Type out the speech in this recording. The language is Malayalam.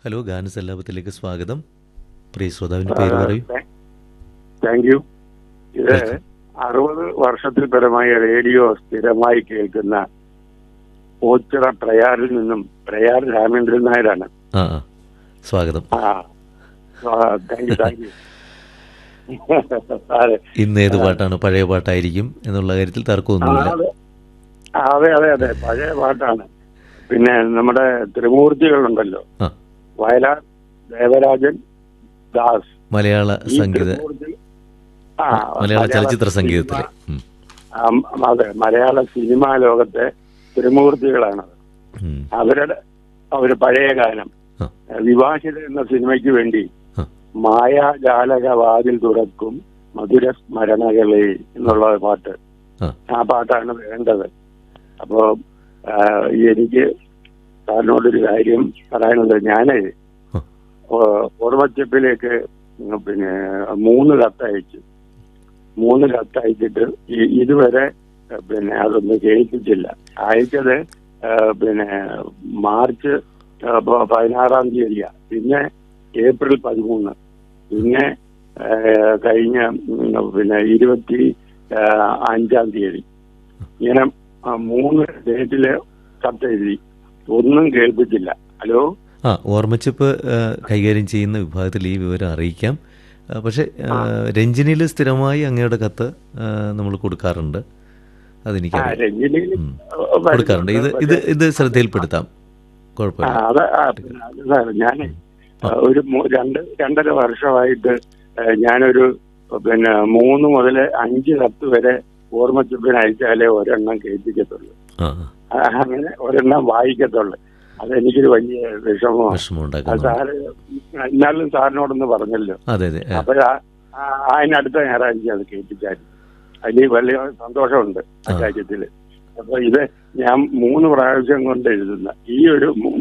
ഹലോ ഗാനസല്ലാപത്തിലേക്ക് സ്വാഗതം പ്രിയ ശ്രോതാവിന്റെ പേര് പറയൂ താങ്ക് യു ഇത് അറുപത് വർഷത്തിൽ പരമായി റേഡിയോ സ്ഥിരമായി കേൾക്കുന്ന ഓച്ചിറ പ്രയാറിൽ നിന്നും പ്രയാർ രാമേന്ദ്രൻ നായരാണ് ആ ആ സ്വാഗതം ആ താങ്ക് യു താങ്ക് യു അതെ ഇന്ന് ഏത് പാട്ടാണ് പഴയ പാട്ടായിരിക്കും എന്നുള്ള കാര്യത്തിൽ ആ, തർക്കമൊന്നുമില്ല അതെ. ആ, അതെ അതെ അതെ പഴയ പാട്ടാണ് പിന്നെ നമ്മുടെ ത്രിമൂർത്തികളുണ്ടല്ലോ ആ വയലാർ ദേവരാജൻ ദാസ് മലയാള ഈ സംഗീത ത്രിമൂർത്തി ആ, മലയാള ചലച്ചിത്ര സിനിമ- സംഗീതത്തിലെ ഉം, ആ, അതെ മലയാള സിനിമാ ലോകത്തെ ത്രിമൂർത്തികളാണ് ഉം, അവരുടെ ഒരു പഴയ ഗാനം ആ, വിവാഹിത എന്ന സിനിമയ്ക്ക് വേണ്ടി ആ, മായാജാലക വാതിൽ തുറക്കും മധുര സ്മരണകളെ എന്നുള്ള പാട്ട് ആ, ആ പാട്ടാണ് വേണ്ടത് അപ്പോ ആ, എനിക്ക് സാറിനോടൊരു കാര്യം പറയാനുള്ളത് ഞാന് ആ, ഓ- ഓർമ്മച്ചപ്പിലേക്ക് പിന്നെ മൂന്ന് കത്തയച്ചു മൂന്ന് കത്തയച്ചിട്ട് ഈ- ഇതുവരെ ഏഹ്, പിന്നെ അതൊന്നും കേൾപ്പിച്ചില്ല അയച്ചത് ഏഹ്, പിന്നെ മാർച്ച് ഏഹ്, പ- പതിനാറാം തീയതിയാ പിന്നെ ഏപ്രിൽ പതിമൂന്ന് പിന്നെ ഏഹ്, കഴിഞ്ഞ ഉം, പിന്നെ ഇരുപത്തി ഏഹ്, അഞ്ചാം തീയതി ഇങ്ങനെ ആ, മൂന്ന് ഡേറ്റില് കത്തെഴുതി ഒന്നും കേൾപ്പിച്ചില്ല ഹലോ ആ ഓർമ്മച്ചിപ്പ് ആ, കൈകാര്യം ചെയ്യുന്ന വിഭാഗത്തിൽ ഈ വിവരം അറിയിക്കാം ആ, പക്ഷേ ആ, രഞ്ജിനിയിൽ സ്ഥിരമായി അങ്ങയുടെ കത്ത് നമ്മൾ കൊടുക്കാറുണ്ട് ആ അതെനിക്കറിയാം രഞ്ജിനിയിൽ ഉം. കൊടുക്കാറുണ്ട് ഇത് ഇത് ഇത് ശ്രദ്ധയിൽപ്പെടുത്താം ആ, കുഴപ്പമില്ല അത് ആ, പിന്നെ അത് സാർ ഞാനേ ആ, ഒരു മൂ- രണ്ട് രണ്ടര വർഷമായിട്ട് ആ, ഞാനൊരു പിന്നെ മൂന്ന് മുതൽ അഞ്ച് കത്ത് വരെ ഓർമ്മച്ചപ്പിന് അയച്ചാലേ ഒരെണ്ണം കേൾപ്പിക്കത്തുള്ളൂ ആ ആ, ആ, അങ്ങനെ ഒരെണ്ണം വായിക്കത്തുള്ളൂ അതെനിക്കൊരു വലിയ വിഷമമാണ് വിഷമം അത് ഉണ്ടാക്കുന്നു സാറ് എന്നാലും സാറിനോടൊന്ന് പറഞ്ഞല്ലോ അതെ അതെ ആ, അപ്പൊ അതിനടുത്ത ഞായറാഴ്ച അത് കേൾപ്പിച്ചായിരുന്നു അതിൽ വലിയ സന്തോഷമുണ്ട് ആ ആ. കാര്യത്തില് അപ്പൊ ഇത് ഞാൻ മൂന്ന് പ്രാവശ്യം കൊണ്ട് എഴുതുന്ന ഈ ഒരു മൂ-